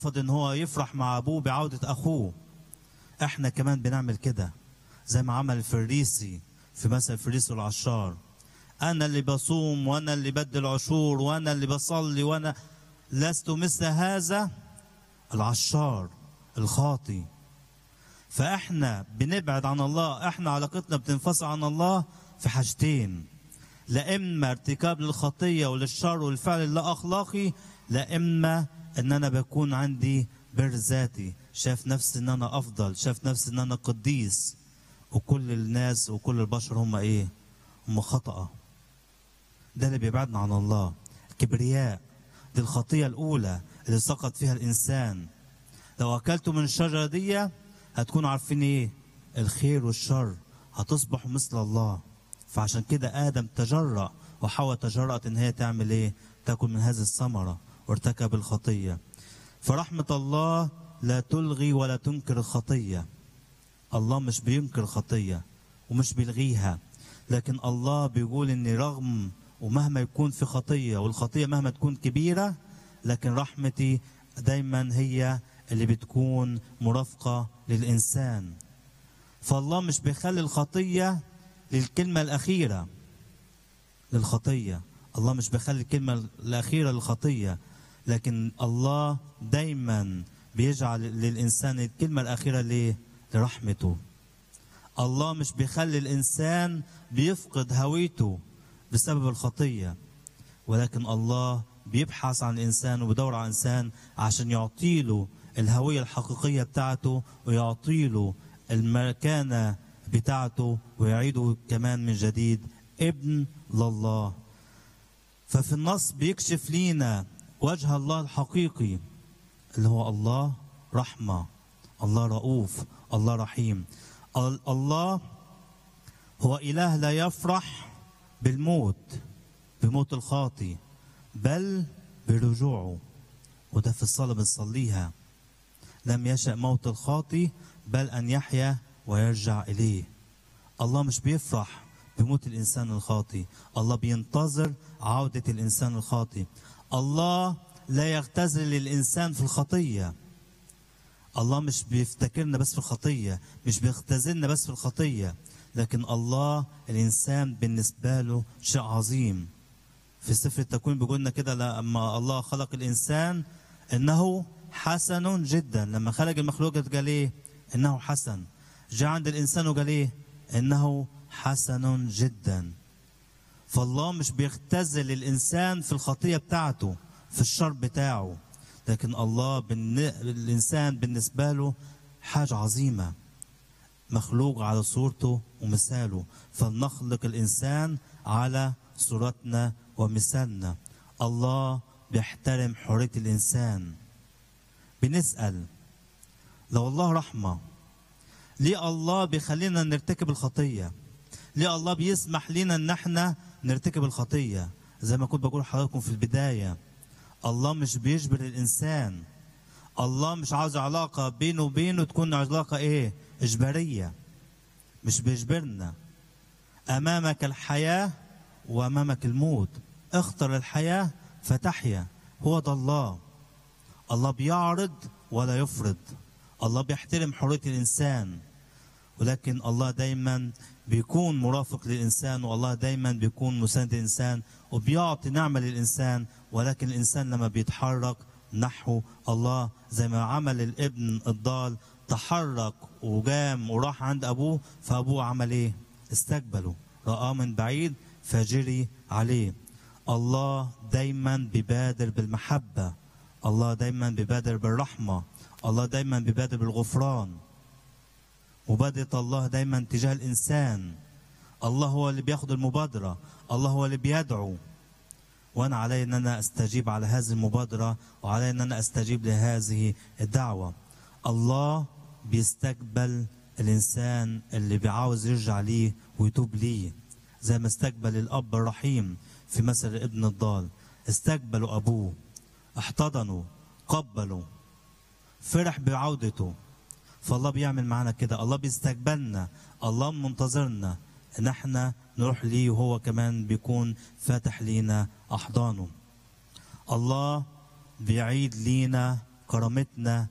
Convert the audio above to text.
رفض ان هو يفرح مع ابوه بعودة اخوه احنا كمان بنعمل كده زي ما عمل الفريسي في مثل الفريسي والعشار انا اللي بصوم وانا اللي بدي العشور وانا اللي بصلي وانا لست مثل هذا العشار الخاطي فاحنا بنبعد عن الله احنا علاقتنا بتنفصل عن الله في حاجتين لا اما ارتكاب للخطيه وللشر والفعل اللا اخلاقي لا اما ان انا بكون عندي بر ذاتي شايف نفسي ان انا افضل شايف نفسي ان انا قديس وكل الناس وكل البشر هم ايه هم خطأ ده اللي بيبعدنا عن الله الكبرياء دي الخطية الأولى اللي سقط فيها الإنسان لو أكلتوا من الشجرة دي هتكونوا عارفين إيه الخير والشر هتصبحوا مثل الله فعشان كده آدم تجرأ وحواء تجرأت إن هي تعمل إيه تاكل من هذه الثمرة وارتكب الخطية فرحمة الله لا تلغي ولا تنكر الخطية الله مش بينكر خطية ومش بيلغيها لكن الله بيقول ان رغم ومهما يكون في خطية والخطية مهما تكون كبيرة لكن رحمتي دايما هي اللي بتكون مرافقة للإنسان فالله مش بيخلي الخطية للكلمة الأخيرة للخطية الله مش بيخلي الكلمة الأخيرة للخطية لكن الله دايما بيجعل للإنسان الكلمة الأخيرة ليه؟ لرحمته الله مش بيخلي الإنسان بيفقد هويته بسبب الخطية ولكن الله بيبحث عن الإنسان وبيدور على الإنسان عشان يعطيله الهوية الحقيقية بتاعته ويعطيله المكانة بتاعته ويعيده كمان من جديد ابن لله ففي النص بيكشف لينا وجه الله الحقيقي اللي هو الله رحمة الله رؤوف الله رحيم ال- الله هو إله لا يفرح بالموت بموت الخاطي بل برجوعه وده في الصلاة بنصليها لم يشأ موت الخاطي بل أن يحيا ويرجع إليه الله مش بيفرح بموت الإنسان الخاطي الله بينتظر عودة الإنسان الخاطي الله لا يختزل الإنسان في الخطية الله مش بيفتكرنا بس في الخطية مش بيختزلنا بس في الخطية لكن الله الإنسان بالنسبة له شيء عظيم في سفر التكوين بيقول لنا كده لما الله خلق الإنسان إنه حسن جدا لما خلق المخلوقات قال إيه إنه حسن جاء عند الإنسان وقال إيه إنه حسن جدا فالله مش بيختزل الإنسان في الخطية بتاعته في الشر بتاعه لكن الله بالن... الإنسان بالنسبة له حاجة عظيمة مخلوق على صورته ومثاله فلنخلق الإنسان على صورتنا ومثالنا الله بيحترم حرية الإنسان بنسأل لو الله رحمة ليه الله بيخلينا نرتكب الخطية ليه الله بيسمح لنا ان احنا نرتكب الخطية زي ما كنت بقول لحضراتكم في البداية الله مش بيجبر الإنسان الله مش عاوز علاقة بينه وبينه تكون علاقة إيه؟ إجبارية مش بيجبرنا أمامك الحياة وأمامك الموت اختر الحياة فتحيا هو ده الله الله بيعرض ولا يفرض الله بيحترم حرية الإنسان ولكن الله دايما بيكون مرافق للإنسان والله دايما بيكون مساند للإنسان وبيعطي نعمة للإنسان ولكن الإنسان لما بيتحرك نحو الله زي ما عمل الابن الضال تحرك وجام وراح عند أبوه فأبوه عمل إيه؟ استقبله رآه من بعيد فجري عليه الله دايما بيبادر بالمحبة الله دايما بيبادر بالرحمة الله دايما بيبادر بالغفران مبادرة الله دايما تجاه الإنسان الله هو اللي بياخد المبادرة الله هو اللي بيدعو وأنا علي أن أنا أستجيب على هذه المبادرة وعلي أن أنا أستجيب لهذه الدعوة الله بيستقبل الإنسان اللي بيعاوز يرجع ليه ويتوب ليه زي ما استقبل الأب الرحيم في مثل ابن الضال استقبلوا أبوه احتضنوا قبلوا فرح بعودته فالله بيعمل معانا كده الله بيستقبلنا الله منتظرنا ان احنا نروح ليه وهو كمان بيكون فاتح لينا احضانه الله بيعيد لينا كرامتنا